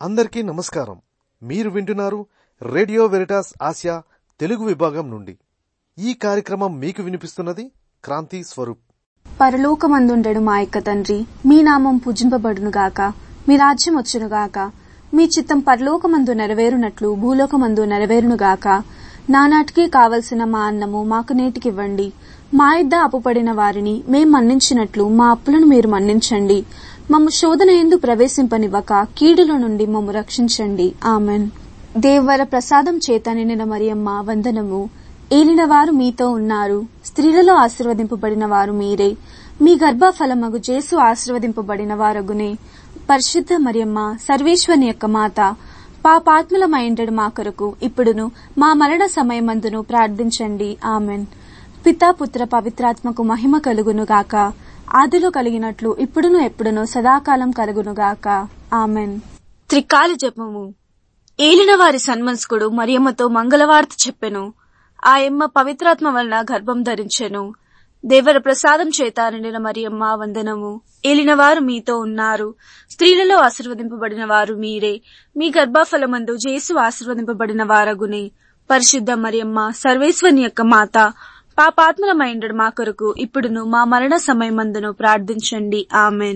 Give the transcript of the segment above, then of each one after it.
అందరికీ నమస్కారం మీరు వింటున్నారు రేడియో వెరిటాస్ ఆసియా తెలుగు విభాగం నుండి ఈ కార్యక్రమం మీకు వినిపిస్తున్నది క్రాంతి స్వరూప్ పరలోకమందుండెడు మా యొక్క తండ్రి మీ నామం పూజింపబడునుగాక మీ రాజ్యం వచ్చునుగాక మీ చిత్తం పరలోకమందు నెరవేరునట్లు భూలోకమందు నెరవేరునుగాక నానాటికి కావలసిన మా అన్నము మాకు నేటికివ్వండి మా ఇద్ద అప్పుపడిన వారిని మేం మన్నించినట్లు మా అప్పులను మీరు మన్నించండి మమ్ము శోధన ఎందు ప్రవేశింపనివ్వక కీడుల నుండి మమ్ము రక్షించండి ఆమెన్ దేవర ప్రసాదం చేత నిండిన మరియమ్మ వందనము ఏలిన వారు మీతో ఉన్నారు స్త్రీలలో ఆశీర్వదింపబడిన వారు మీరే మీ గర్భఫలమగు జేసు ఆశీర్వదింపబడిన వారగునే పరిశుద్ధ మరియమ్మ సర్వేశ్వని యొక్క మాత పాపాత్ములమైండడు మా కొరకు ఇప్పుడును మా మరణ సమయమందును ప్రార్థించండి ఆమెన్ పితా పుత్ర పవిత్రాత్మకు మహిమ కలుగును గాక ఆదిలో కలిగినట్లు ఇప్పుడును ఎప్పుడును సదాకాలం కలుగునుగాక ఆమెన్ త్రికాల జపము ఏలిన వారి సన్మన్స్కుడు మరియమ్మతో మంగళవార్త చెప్పెను ఆయమ్మ పవిత్రాత్మ వలన గర్భం ధరించెను దేవర ప్రసాదం చేత నిండిన మరియమ్మ వందనము ఏలినవారు మీతో ఉన్నారు స్త్రీలలో ఆశీర్వదింపబడిన వారు మీరే మీ గర్భఫలమందు జేసు ఆశీర్వదింపబడిన వారగునే పరిశుద్ధ మరియమ్మ సర్వేశ్వని యొక్క మాత పాపాత్మలమైండడు మా కొరకు ఇప్పుడును మా మరణ సమయమందును ప్రార్థించండి ఆమెన్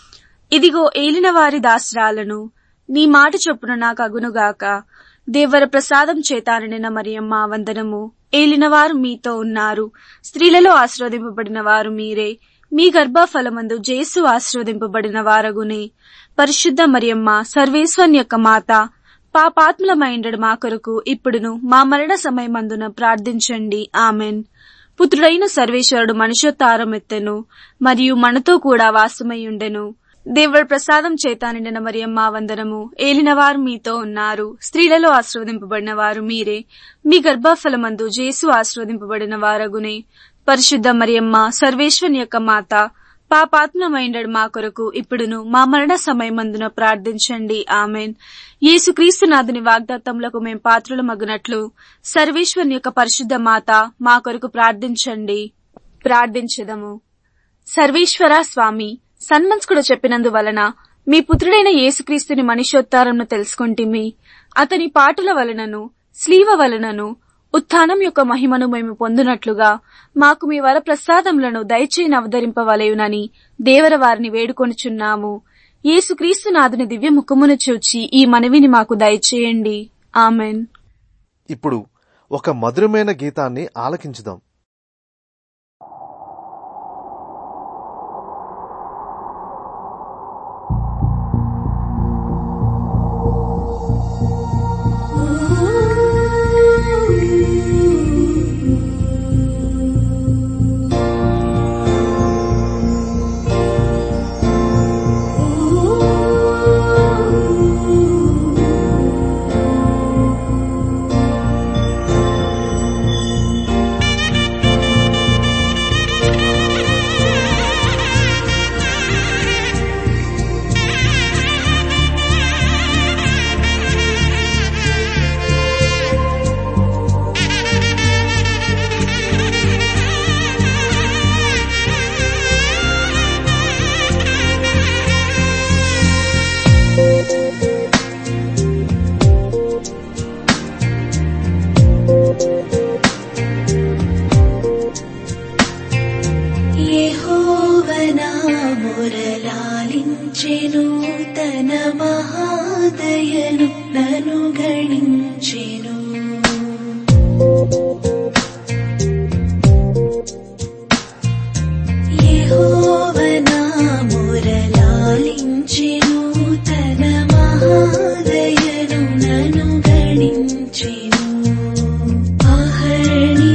ఇదిగో ఏలిన వారి దాసరాలను నీ మాట చొప్పున నాకు అగునుగాక దేవర ప్రసాదం చేతాననిన మరియమ్మ వందనము ఏలినవారు మీతో ఉన్నారు స్త్రీలలో ఆశీర్వదింపబడిన వారు మీరే మీ గర్భఫలమందు జేసు ఆశీర్వదింపబడిన వారగునే పరిశుద్ధ మరియమ్మ సర్వేశ్వన్ యొక్క మాత పాపాత్ములమైండడు మా కొరకు ఇప్పుడును మా మరణ సమయమందున ప్రార్థించండి ఆమెన్ పుత్రుడైన సర్వేశ్వరుడు మనుషోత్తారం ఎత్తెను మరియు మనతో కూడా వాసమై ఉండెను దేవుడి ప్రసాదం చేత నిండిన మరియమ్మ వందనము ఏలినవారు మీతో ఉన్నారు స్త్రీలలో ఆశీర్వదింపబడిన వారు మీరే మీ గర్భఫలమందు జేసు ఆశీర్వదింపబడిన వారగునే పరిశుద్ధ మరియమ్మ సర్వేశ్వని యొక్క మాత పాపాత్మమైండడు మా కొరకు ఇప్పుడును మా మరణ సమయమందున ప్రార్థించండి ఆమెన్ యేసుక్రీస్తునాథుని వాగ్దాత్తములకు మేం పాత్రుల మగునట్లు సర్వేశ్వరుని యొక్క పరిశుద్ధ మాత మా కొరకు ప్రార్థించండి ప్రార్థించదము సర్వేశ్వర స్వామి సన్మంస్కుడు చెప్పినందువలన మీ పుత్రుడైన యేసుక్రీస్తుని మనుష్యోత్తారంను తెలుసుకుంటిమి అతని పాటుల వలనను స్లీవ వలనను ఉత్థానం యొక్క మహిమను మేము పొందునట్లుగా మాకు మీ వర ప్రసాదములను దయచేయని అవతరింపవలయునని దేవర వారిని వేడుకొనుచున్నాము యేసుక్రీస్తు నాథుని దివ్య ముఖమును చూచి ఈ మనవిని మాకు దయచేయండి ఆమెన్ ఇప్పుడు ఒక మధురమైన గీతాన్ని ఆలకించుదాం యెహోవనా మురలాలించెను తన మహాదయను నను గణించెను యెహోవనా మురలాలించెను తన మహాదయను నను గణించెను అహర్ని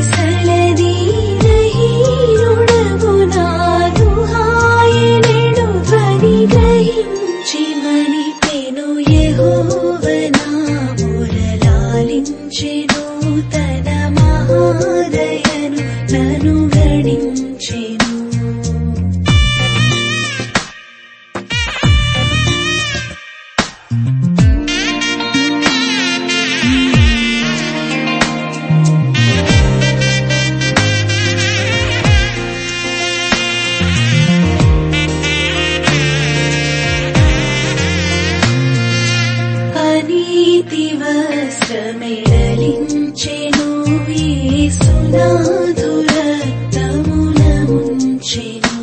సలదీరహీనుడగునాను హాయనెడు ధ్వని గ్రహించి మణిపెను యెహోవనా మురలాలించెను వస్త్రమెడలించెను యేసునాథుర రక్తమున ముంచెను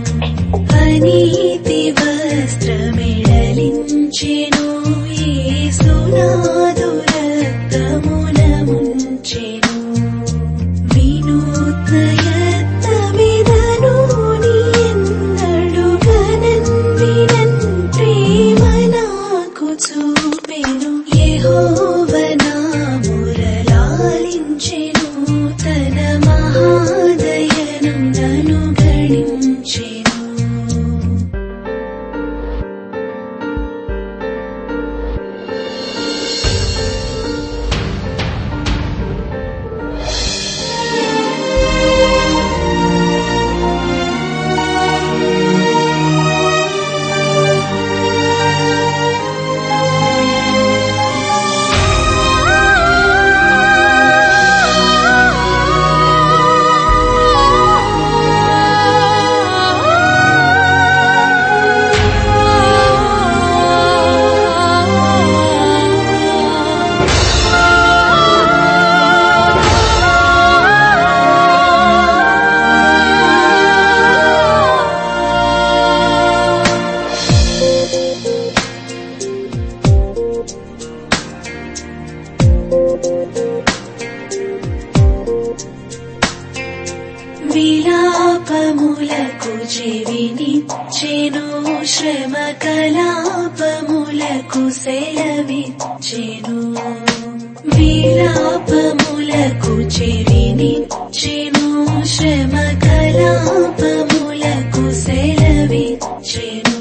అనీతి వస్త్రమెడలించెను యేసునాథుర రక్తమున ముంచెను వినూత్న యత్నమిదను నీ ఎన్నడు గనన్ వినన్ ప్రేమ నాకు చూపెను యెహోవ నా మురలాలించెను తన మహాదయను నను గణించెను విలాపములకు చెవినిచ్చెను శ్రమ కలాపములకు సెలవిచ్చెను విలాపములకు చెవినిచ్చెను శ్రమ కలాపములకు సెలవిచ్చెను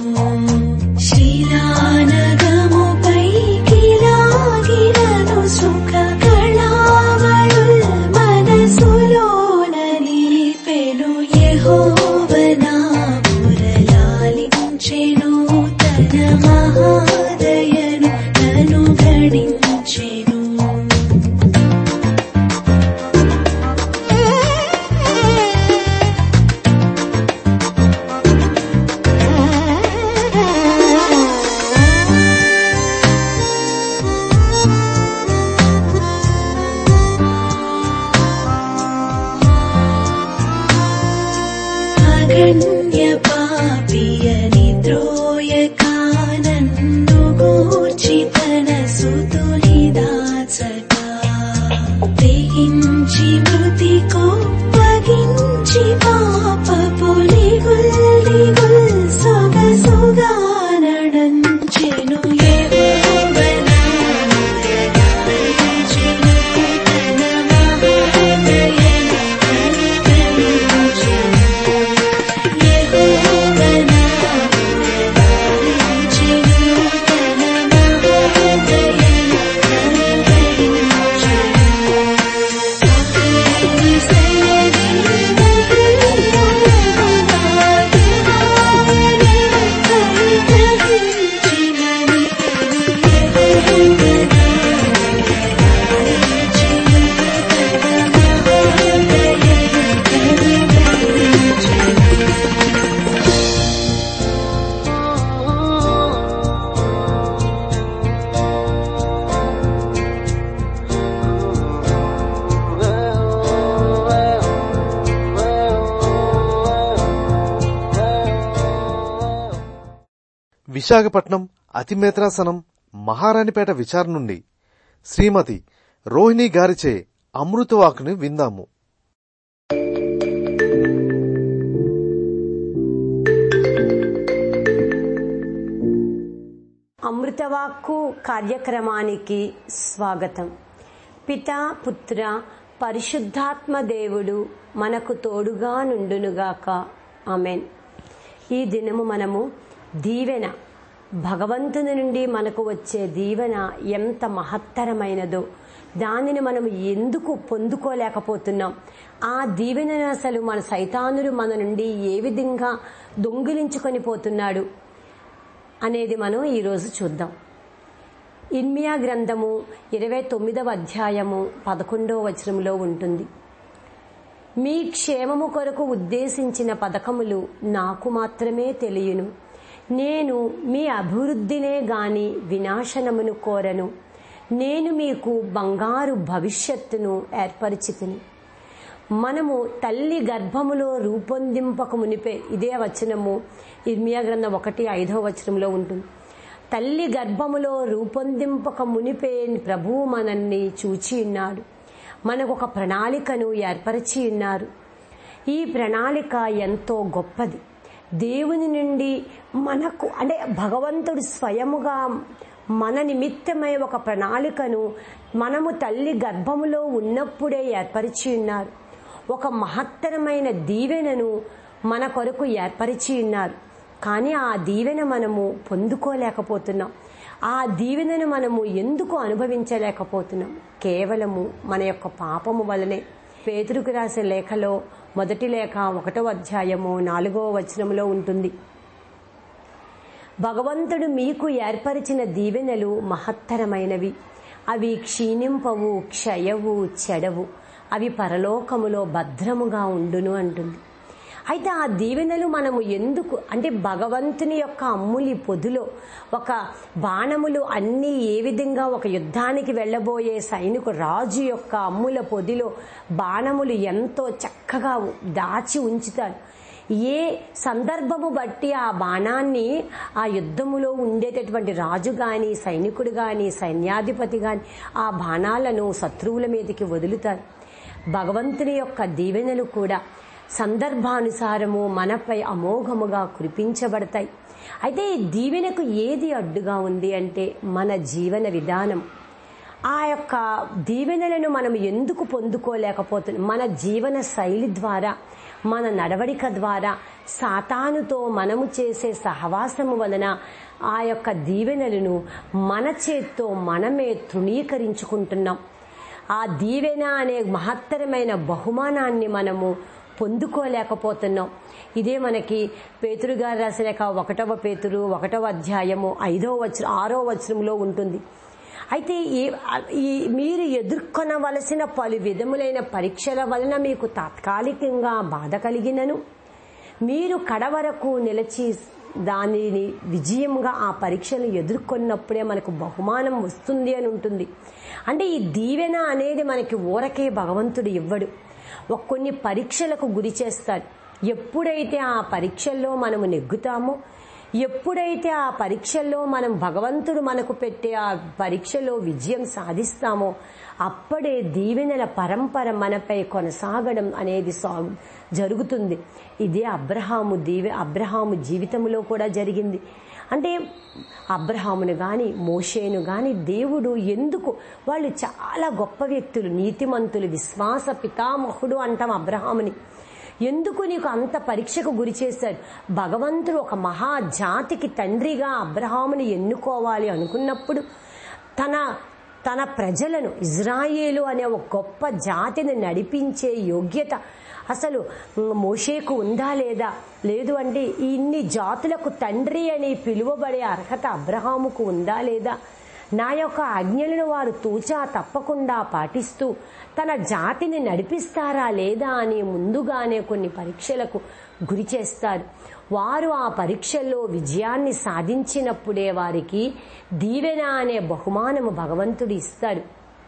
శిలానగముపైకి లాగినను సుఖ కళావళుల్ మనసులోన నిలిపెను యెహోవ నా మురలాలించెను తన మహాదయను నను గణించెను అగణ్య పాపియని ద్రోయకానన్ను గూర్చి తన సుతుని దాచగా తెగించి మృతి కొప్పగించి పాపపు లిగుల్ లిగుల్ సొగసుగా నడంచెను యెహోవ నా మురళించెను తన మహాదయను అనుగ్రహించెను. యెహోవ నా మురళించెను తన మహాదయను విశాఖపట్నం అతిమేత్రాసనం మహారాణిపేట విచారణ నుండి శ్రీమతి రోహిణి గారిచే అమృతవాకుని విందాము అమృతవాక్కు కార్యక్రమానికి స్వాగతం పిత పుత్ర పరిశుద్ధాత్మ దేవుడు మనకు తోడుగా నుండునుగాక ఆమెన్ ఈ దినము మనము దీవెన భగవంతుని నుండి మనకు వచ్చే దీవెన ఎంత మహత్తరమైనదో దానిని మనం ఎందుకు పొందుకోలేకపోతున్నాం ఆ దీవెనను అసలు మన సైతానుడు మన నుండి ఏ విధంగా దొంగిలించుకొని పోతున్నాడు అనేది మనం ఈరోజు చూద్దాం ఇర్మియా గ్రంథము ఇరవై తొమ్మిదవ అధ్యాయము పదకొండవ వచనంలో ఉంటుంది మీ క్షేమము కొరకు ఉద్దేశించిన పథకములు నాకు మాత్రమే తెలియను నేను మీ అభివృద్ధినే గాని వినాశనమును కోరను నేను మీకు బంగారు భవిష్యత్తును ఏర్పరిచితిని మనము తల్లి గర్భములో రూపొందింపక మునిపే ఇదే వచనము ఇర్మియా గ్రంథం ఒకటి ఐదవ వచనంలో ఉంటుంది తల్లి గర్భములో రూపొందింపక మునిపే ప్రభువు మనల్ని చూచి ఉన్నాడు మనకు ఒక ప్రణాళికను ఏర్పరిచి ఉన్నారు ఈ ప్రణాళిక ఎంతో గొప్పది దేవుని నుండి మనకు అంటే భగవంతుడు స్వయముగా మన నిమిత్తమై ఒక ప్రణాళికను మనము తల్లి గర్భములో ఉన్నప్పుడే ఏర్పరిచి ఉన్నారు ఒక మహత్తరమైన దీవెనను మన కొరకు ఏర్పరిచి ఉన్నారు కానీ ఆ దీవెన మనము పొందుకోలేకపోతున్నాం ఆ దీవెనను మనము ఎందుకు అనుభవించలేకపోతున్నాం కేవలము మన యొక్క పాపము వలనే పేతురుకు రాసే లేఖలో మొదటి లేఖ ఒకటో అధ్యాయము నాలుగవ వచనంలో ఉంటుంది భగవంతుడు మీకు ఏర్పరిచిన దీవెనలు మహత్తరమైనవి అవి క్షీణింపవు క్షయవు చెడవు అవి పరలోకములో భద్రముగా ఉండును అంటుంది అయితే ఆ దీవెనలు మనము ఎందుకు అంటే భగవంతుని యొక్క అమ్ములి పొదులో ఒక బాణములు అన్నీ ఏ విధంగా ఒక యుద్ధానికి వెళ్ళబోయే సైనికు రాజు యొక్క అమ్ముల పొదిలో బాణములు ఎంతో చక్కగా దాచి ఉంచుతాడు ఏ సందర్భము బట్టి ఆ బాణాన్ని ఆ యుద్ధములో ఉండేటటువంటి రాజు గాని సైనికుడు గాని సైన్యాధిపతి గాని ఆ బాణాలను శత్రువుల మీదకి వదులుతారు భగవంతుని యొక్క దీవెనలు కూడా సందర్భానుసారము మనపై అమోఘముగా కురిపించబడతాయి అయితే ఈ దీవెనకు ఏది అడ్డుగా ఉంది అంటే మన జీవన విధానం ఆ యొక్క దీవెనలను మనం ఎందుకు పొందుకోలేకపోతున్నాం మన జీవన శైలి ద్వారా మన నడవడిక ద్వారా సాతానుతో మనము చేసే సహవాసము వలన ఆ యొక్క దీవెనలను మన చేత్తో మనమే తృణీకరించుకుంటున్నాం ఆ దీవెన అనే మహత్తరమైన బహుమానాన్ని మనము పొందుకోలేకపోతున్నాం ఇదే మనకి పేతురు గారు రాసిన ఒకటవ పేతురు ఒకటవ అధ్యాయము ఐదవ వచన ఆరో వచనంలో ఉంటుంది అయితే ఈ ఈ మీరు ఎదుర్కొనవలసిన పలు విధములైన పరీక్షల వలన మీకు తాత్కాలికంగా బాధ కలిగినను మీరు కడవరకు నిలిచి దానిని విజయంగా ఆ పరీక్షను ఎదుర్కొన్నప్పుడే మనకు బహుమానం వస్తుంది అని ఉంటుంది అంటే ఈ దీవెన అనేది మనకి ఊరకే భగవంతుడు ఇవ్వడు ఒక కొన్ని పరీక్షలకు గురి చేస్తాడు ఎప్పుడైతే ఆ పరీక్షల్లో మనము నెగ్గుతామో ఎప్పుడైతే ఆ పరీక్షల్లో మనం భగవంతుడు మనకు పెట్టే ఆ పరీక్షలో విజయం సాధిస్తామో అప్పుడే దీవెనల పరంపర మనపై కొనసాగడం అనేది సాగు జరుగుతుంది ఇదే అబ్రహాము దీవె అబ్రహాము జీవితంలో కూడా జరిగింది అంటే అబ్రహామును గాని మోషేను గాని దేవుడు ఎందుకు వాళ్ళు చాలా గొప్ప వ్యక్తులు నీతిమంతులు విశ్వాస పితామహుడు అంటాం అబ్రహాముని ఎందుకు నీకు అంత పరీక్షకు గురి చేశాడు భగవంతుడు ఒక మహా జాతికి తండ్రిగా అబ్రహాముని ఎన్నుకోవాలి అనుకున్నప్పుడు తన తన ప్రజలను ఇజ్రాయేలు అనే ఒక గొప్ప జాతిని నడిపించే యోగ్యత అసలు మోషేకు ఉందా లేదా లేదు అంటే ఇన్ని జాతులకు తండ్రి అని పిలువబడే అర్హత అబ్రహాముకు ఉందా లేదా నా యొక్క ఆజ్ఞలను వారు తూచా తప్పకుండా పాటిస్తూ తన జాతిని నడిపిస్తారా లేదా అని ముందుగానే కొన్ని పరీక్షలకు గురి చేస్తారు వారు ఆ పరీక్షల్లో విజయాన్ని సాధించినప్పుడే వారికి దీవెన అనే బహుమానము భగవంతుడు ఇస్తాడు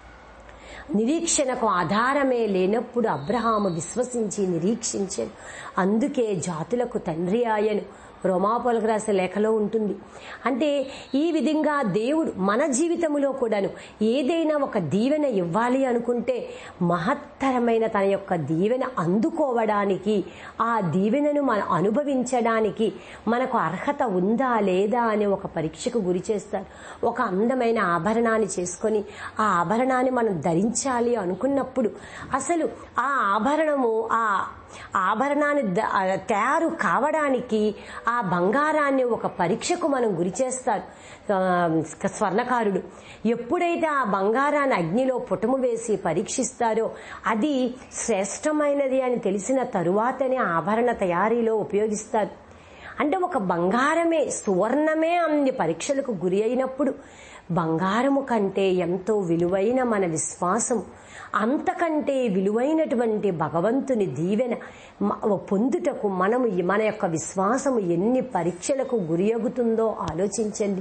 నిరీక్షణకు ఆధారమే లేనప్పుడు అబ్రహాము విశ్వసించి నిరీక్షించాను అందుకే జాతులకు తండ్రి ఆయను రోమాపొలకు రాసే లేఖలో ఉంటుంది అంటే ఈ విధంగా దేవుడు మన జీవితంలో కూడాను ఏదైనా ఒక దీవెన ఇవ్వాలి అనుకుంటే మహత్తరమైన తన యొక్క దీవెన అందుకోవడానికి ఆ దీవెనను మనం అనుభవించడానికి మనకు అర్హత ఉందా లేదా అనే ఒక పరీక్షకు గురి చేస్తారు ఒక అందమైన ఆభరణాన్ని చేసుకొని ఆ ఆభరణాన్ని మనం ధరించాలి అనుకున్నప్పుడు అసలు ఆ ఆభరణము ఆ ఆభరణాన్ని తయారు కావడానికి ఆ బంగారాన్ని ఒక పరీక్షకు మనం గురి చేస్తారు స్వర్ణకారుడు ఎప్పుడైతే ఆ బంగారాన్ని అగ్నిలో పుటము వేసి పరీక్షిస్తారో అది శ్రేష్టమైనది అని తెలిసిన తరువాతనే ఆభరణ తయారీలో ఉపయోగిస్తారు అంటే ఒక బంగారమే సువర్ణమే అన్ని పరీక్షలకు గురి అయినప్పుడు బంగారము కంటే ఎంతో విలువైన మన విశ్వాసం అంతకంటే విలువైనటువంటి భగవంతుని దీవెన పొందుటకు మనము మన యొక్క విశ్వాసము ఎన్ని పరీక్షలకు గురియగుతుందో ఆలోచించండి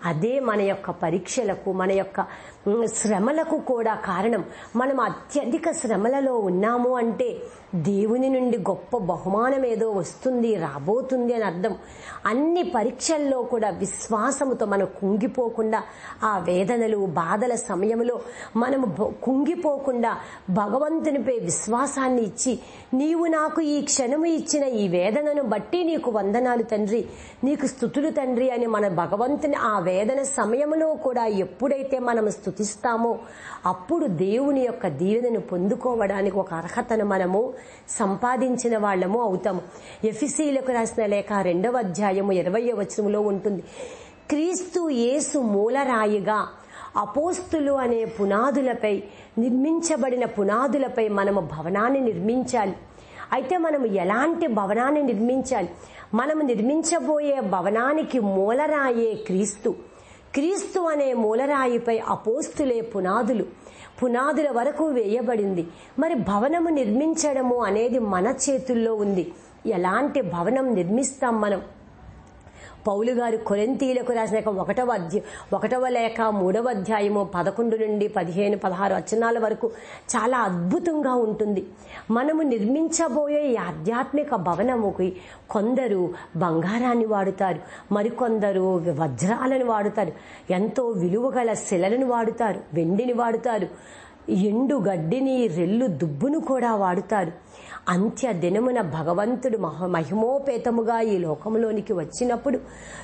అదే మన యొక్క పరీక్షలకు మన యొక్క ఉమ్, శ్రమలకు కూడా కారణం మనం అత్యధిక శ్రమలలో ఉన్నాము అంటే దేవుని నుండి గొప్ప బహుమానం ఏదో వస్తుంది రాబోతుంది అని అర్థం అన్ని పరీక్షల్లో కూడా విశ్వాసముతో మనం కుంగిపోకుండా ఆ వేదనలు బాధల సమయంలో మనము బ- కుంగిపోకుండా భగవంతునిపై విశ్వాసాన్ని ఇచ్చి నీవు నాకు ఈ క్షణము ఇచ్చిన ఈ వేదనను బట్టి నీకు వందనాలు తండ్రి నీకు స్థుతులు తండ్రి అని మన భగవంతుని ఆ వేదన సమయంలో కూడా ఎప్పుడైతే మనం స్థుతిస్తామో అప్పుడు దేవుని యొక్క దీవెనను పొందుకోవడానికి ఒక అర్హతను మనము సంపాదించిన వాళ్ళము అవుతాము ఎఫిసీలకు రాసిన లేఖ రెండవ అధ్యాయము ఇరవై వచనంలో ఉంటుంది క్రీస్తు యేసు మూలరాయిగా అపోస్తులు అనే పునాదులపై నిర్మించబడిన పునాదులపై మనము భవనాన్ని నిర్మించాలి అయితే మనం ఎలాంటి భవనాన్ని నిర్మించాలి మనం నిర్మించబోయే భవనానికి మూలరాయే క్రీస్తు క్రీస్తు అనే మూలరాయిపై అపోస్తులే పునాదులు పునాదుల వరకు వేయబడింది మరి భవనము నిర్మించడము అనేది మన చేతుల్లో ఉంది ఎలాంటి భవనం నిర్మిస్తాం మనం పౌలు గారు కొరింతీలకు రాసిన యొక్క ఒకటవ అధ్య ఒకటవ లేఖ మూడవ అధ్యాయము పదకొండు నుండి పదిహేను పదహారు వచనాల వరకు చాలా అద్భుతంగా ఉంటుంది మనము నిర్మించబోయే ఈ ఆధ్యాత్మిక భవనముకి కొందరు బంగారాన్ని వాడుతారు మరికొందరు వజ్రాలను వాడుతారు ఎంతో విలువగల శిలలను వాడుతారు వెండిని వాడుతారు ఎండు గడ్డిని రెల్లు దుబ్బును కూడా వాడుతారు అంత్య దినమున భగవంతుడు మహ మహిమోపేతముగా ఈ లోకంలోనికి వచ్చినప్పుడు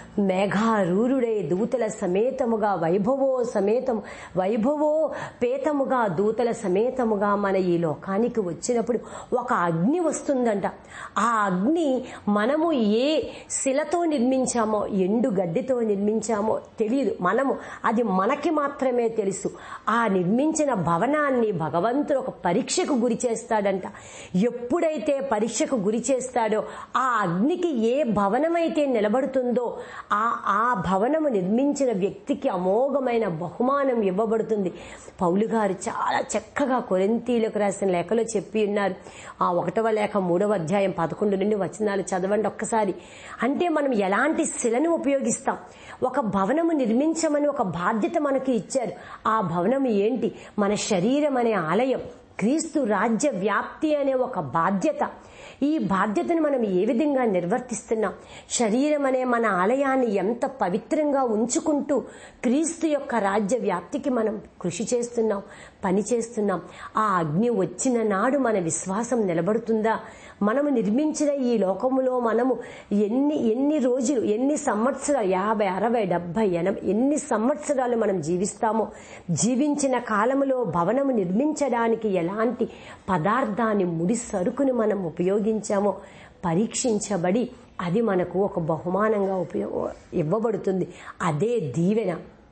మేఘారూరుడే దూతల సమేతముగా వైభవో సమేతం వైభవో పేతముగా దూతల సమేతముగా మన ఈ లోకానికి వచ్చినప్పుడు ఒక అగ్ని వస్తుందంట ఆ అగ్ని మనము ఏ శిలతో నిర్మించామో ఎండు గడ్డితో నిర్మించామో తెలియదు మనము అది మనకి మాత్రమే తెలుసు ఆ నిర్మించిన భవనాన్ని భగవంతుడు ఒక పరీక్షకు గురి చేస్తాడంట ఎప్పుడైతే పరీక్షకు గురి చేస్తాడో ఆ అగ్నికి ఏ భవనమైతే నిలబడుతుందో ఆ ఆ భవనము నిర్మించిన వ్యక్తికి అమోఘమైన బహుమానం ఇవ్వబడుతుంది పౌలు గారు చాలా చక్కగా కొరింతీలకు రాసిన లేఖలో చెప్పి ఉన్నారు ఆ ఒకటవ లేఖ మూడవ అధ్యాయం పదకొండు నుండి వచనాలు చదవండి ఒక్కసారి అంటే మనం ఎలాంటి శిలను ఉపయోగిస్తాం ఒక భవనము నిర్మించమని ఒక బాధ్యత మనకి ఇచ్చారు ఆ భవనం ఏంటి మన శరీరం అనే ఆలయం క్రీస్తు రాజ్య వ్యాప్తి అనే ఒక బాధ్యత ఈ బాధ్యతను మనం ఏ విధంగా నిర్వర్తిస్తున్నాం శరీరం అనే మన ఆలయాన్ని ఎంత పవిత్రంగా ఉంచుకుంటూ క్రీస్తు యొక్క రాజ్య వ్యాప్తికి మనం కృషి చేస్తున్నాం పని చేస్తున్నాం ఆ అగ్ని వచ్చిన నాడు మన విశ్వాసం నిలబడుతుందా మనము నిర్మించిన ఈ లోకములో మనము ఎన్ని ఎన్ని రోజులు ఎన్ని సంవత్సరాలు యాభై అరవై డెబ్బై ఎనభై ఎన్ని సంవత్సరాలు మనం జీవిస్తామో జీవించిన కాలములో భవనము నిర్మించడానికి ఎలాంటి పదార్థాన్ని ముడి సరుకుని మనం ఉపయోగించామో పరీక్షించబడి అది మనకు ఒక బహుమానంగా ఉపయోగ ఇవ్వబడుతుంది అదే దీవెన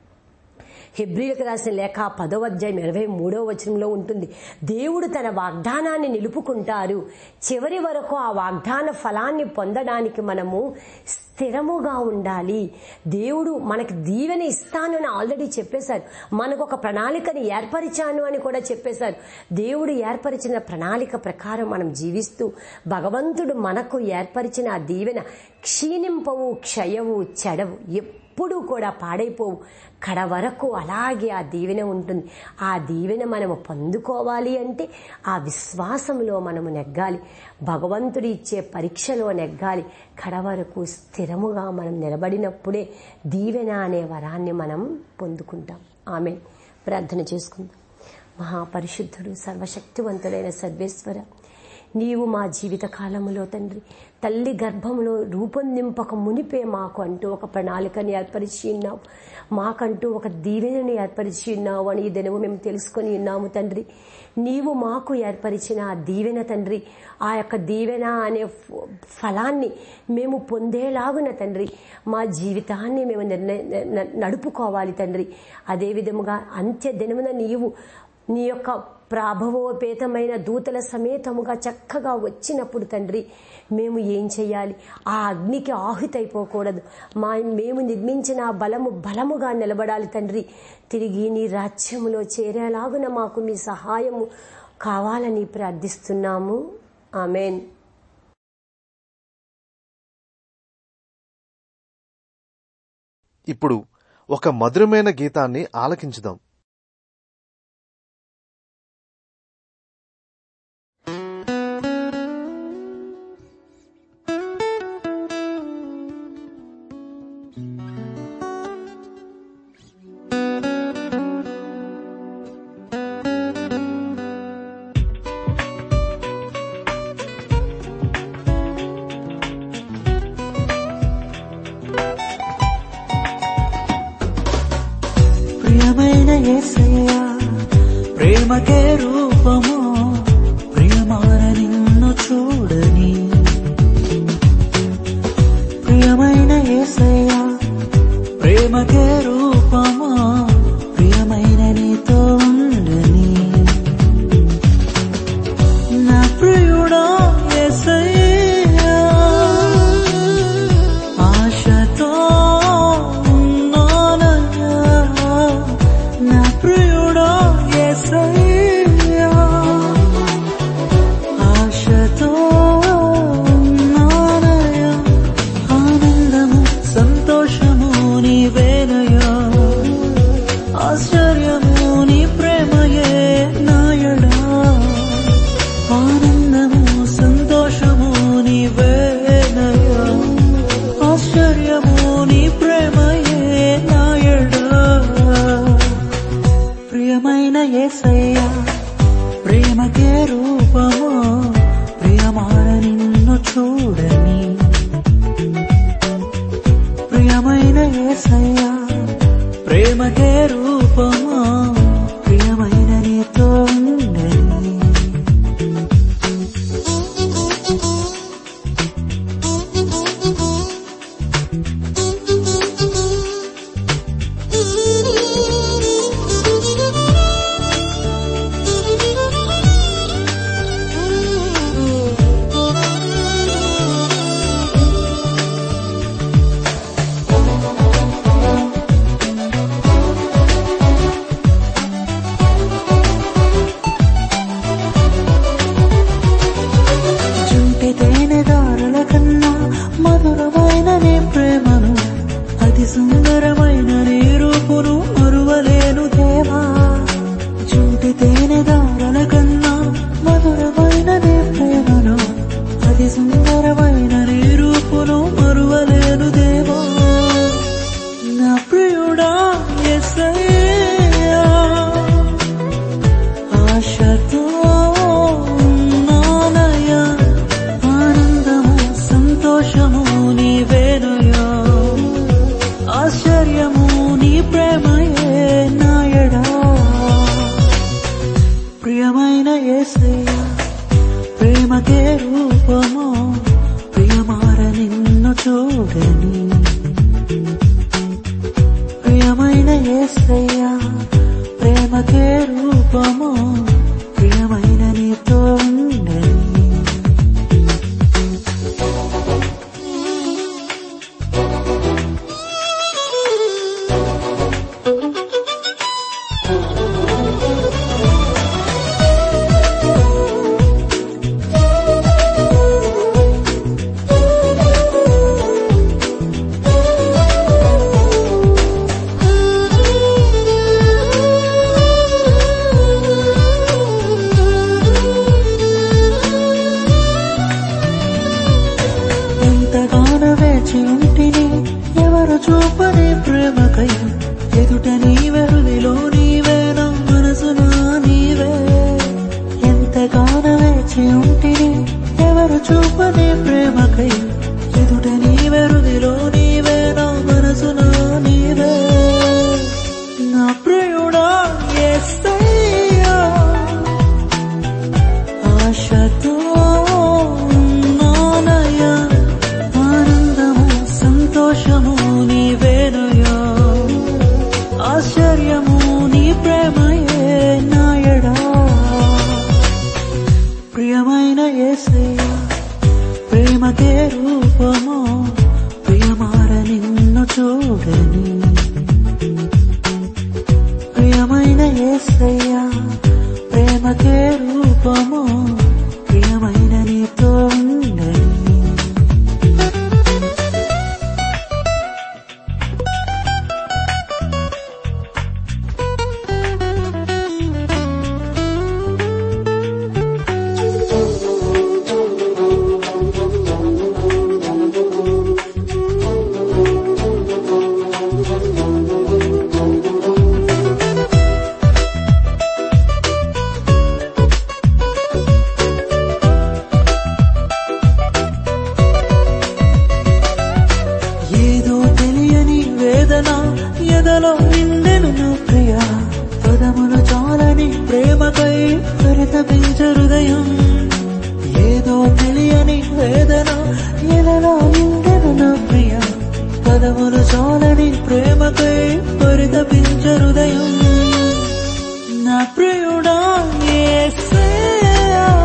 హెబ్రిలకు రాసిన లేఖ పదవ అధ్యాయం ఇరవై మూడవ వచనంలో ఉంటుంది దేవుడు తన వాగ్దానాన్ని నిలుపుకుంటారు చివరి వరకు ఆ వాగ్దాన ఫలాన్ని పొందడానికి మనము స్థిరముగా ఉండాలి దేవుడు మనకి దీవెన ఇస్తాను అని ఆల్రెడీ చెప్పేశారు మనకు ఒక ప్రణాళికని ఏర్పరిచాను అని కూడా చెప్పేశారు దేవుడు ఏర్పరిచిన ప్రణాళిక ప్రకారం మనం జీవిస్తూ భగవంతుడు మనకు ఏర్పరిచిన ఆ దీవెన క్షీణింపవు క్షయవు చెడవు ఎప్పుడూ కూడా పాడైపోవు కడ వరకు అలాగే ఆ దీవెన ఉంటుంది ఆ దీవెన మనము పొందుకోవాలి అంటే ఆ విశ్వాసంలో మనము నెగ్గాలి భగవంతుడు ఇచ్చే పరీక్షలో నెగ్గాలి కడ వరకు స్థిరముగా మనం నిలబడినప్పుడే దీవెన అనే వరాన్ని మనం పొందుకుంటాం ఆమె ప్రార్థన చేసుకుందాం మహాపరిశుద్ధుడు సర్వశక్తివంతుడైన సర్వేశ్వర నీవు మా జీవిత కాలములో తండ్రి తల్లి గర్భములో రూపొందింపక మునిపే మాకు అంటూ ఒక ప్రణాళికని ఏర్పరిచి ఉన్నావు మాకంటూ ఒక దీవెనని ఏర్పరిచి ఉన్నావు అని ఈ దినము మేము తెలుసుకొని ఉన్నాము తండ్రి నీవు మాకు ఏర్పరిచిన ఆ దీవెన తండ్రి ఆ యొక్క దీవెన అనే ఫ- ఫలాన్ని మేము పొందేలాగున తండ్రి మా జీవితాన్ని మేము నిర్ణయ న- నడుపుకోవాలి తండ్రి అదే విధముగా అంత్య దినమున నీవు నీ యొక్క ప్రాభవోపేతమైన దూతల సమేతముగా చక్కగా వచ్చినప్పుడు తండ్రి మేము ఏం చేయాలి ఆ అగ్నికి ఆహుతైపోకూడదు మా మేము నిర్మించిన ఆ బలము బలముగా నిలబడాలి తండ్రి తిరిగి నీ రాజ్యములో చేరేలాగున మాకు మీ సహాయము కావాలని ప్రార్థిస్తున్నాము ఆమెన్ ఇప్పుడు ఒక మధురమైన గీతాన్ని ఆలకించుదాం ప్రియమైన యేసయ్యా ప్రేమకే రూపము ప్రియమాన నిన్ను చూడని ప్రియమైన యేసయ్యా ప్రేమకే రూపము ప్రియమైన నీతో ఉండని నా ప్రియుడా యేసయ్యా ఆశతో ఉన్నానయ్యా నా ప్రియుడా యేసయ్యా ఆశతో ఉన్నానయ్యా ఆనందము సంతోషము నీవేనయ్యా ఆశ్చర్యము నీ ప్రేమయే నాయడా ఆనందము సంతోషము నీవేనయ్యా ఆశ్చర్యము నీ ప్రేమయే నాయడా ప్రియమైన యేసయ్యా ప్రేమకే రూపము ప్రియమాన నిన్ను చూడని ప్రియమైన యేసయ్యా ప్రేమకే రూపము ప్రియమైన నీతో ఉండని చుంటి తేనెదారుల కన్నా మధురమైన నీ ప్రేమను అతి సుందరమైన నీ రూపును మరువలేను దేవా చుంటి తేనెదారుల కన్నా మధురమైన నీ ప్రేమను అతి సుందరమైన నీ రూపును మరువలేను దేవా నా ప్రియుడా యేసయ్యా ఆశతో ఉన్నానయ్యా ఆనందము సంతోషము నీవేనయ్యా ఆశ్చర్యము నీ ప్రేమయే నాయడా ప్రియమైన యేసయ్యా ప్రేమకే రూపము ప్రియమార నిన్ను చూడని ప్రియమైన యేసయ్యా ప్రేమకే రూపము ప్రియమైన నీతో ఉండని ఎంతగానో వేచి ఉంటిని ఎవరు చూపని ప్రేమకై ఎదుట నీవెరుదిలో నీవే నా మనసునా నీవే ఎంతగానో వేచి ఉంటిని ఎవరు చూపని ప్రేమకై ఎదుట నీవెరుదిలో నీవే నా మనసునా నీవే నా ప్రియుడా యేసయ్యా ఆశతో ఉన్నానయ్యా ఆనందము సంతోషము నీవేనయ్యా ఆశ్చర్యము నీ ప్రేమయే నాయడా ప్రియమైన యేసయ్యా ప్రేమకే రూపము ప్రియమార నిన్ను చూడని ప్రియమైన యేసయ్యా ప్రేమకే రూపము ప్రియమైన నీతో ఉండని హృదయం ఏదో తెలియని వేదన ఎలలో నిండెను నా ప్రియ పదములు చాలని ప్రేమకై పరితపించ హృదయం నా ప్రియుడా యేసయ్యా,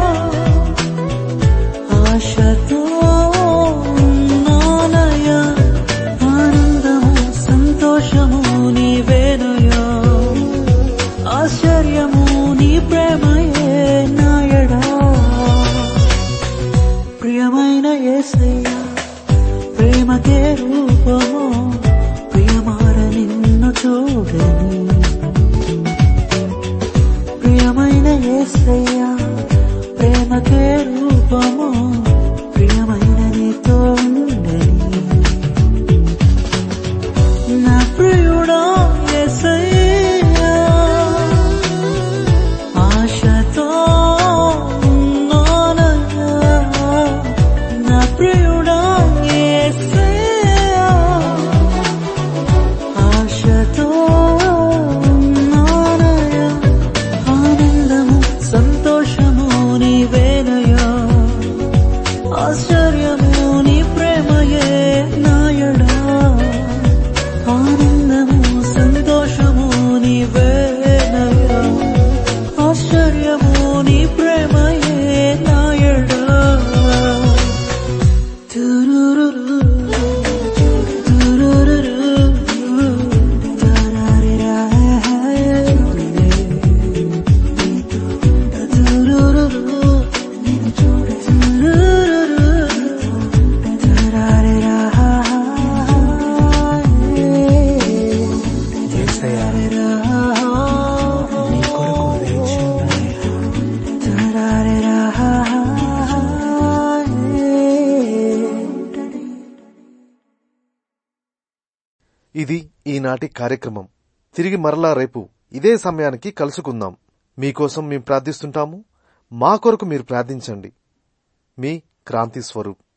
ఆశతో ఉన్నానయ్యా, ఆనందము సంతోషము నీవేనయ్యా ఆశ్చర్యము నీ ప్రేమయే నాయడా ప్రియమైన యేసయ్యా ప్రేమకే రూపము ప్రియమార నిన్ను చూడని ప్రియమైన యేసయ్యా ప్రేమకే రూపము ప్రియమైన నీతో ఉండని నా ప్రియుడా యేసయ్యా ఆశతో ఉన్నానయ్యా నా ప్రియుడా యేసయ్యా ఆశతో ఉన్నానయ్యా ఆనందము సంతోషము నీవేనయ్యా ఆశ్చర్యము నీ ప్రేమయే నాయడా ఆనందము సంతోషము నీవేనయ్యా ఆశ్చర్యము నీ ప్రేమయే నాయడా తురురురు, తురురురు, తరారిరా, తురురురు, తురురురు, తరారిరా, యేసయ్యా, నీ కొరకు వేచి ఉన్నానయ్యా. ఇది ఈనాటి కార్యక్రమం తిరిగి మరలా రేపు ఇదే సమయానికి కలుసుకుందాం మీకోసం మేము ప్రార్థిస్తుంటాము మా కొరకు మీరు ప్రార్థించండి మీ క్రాంతి స్వరూప్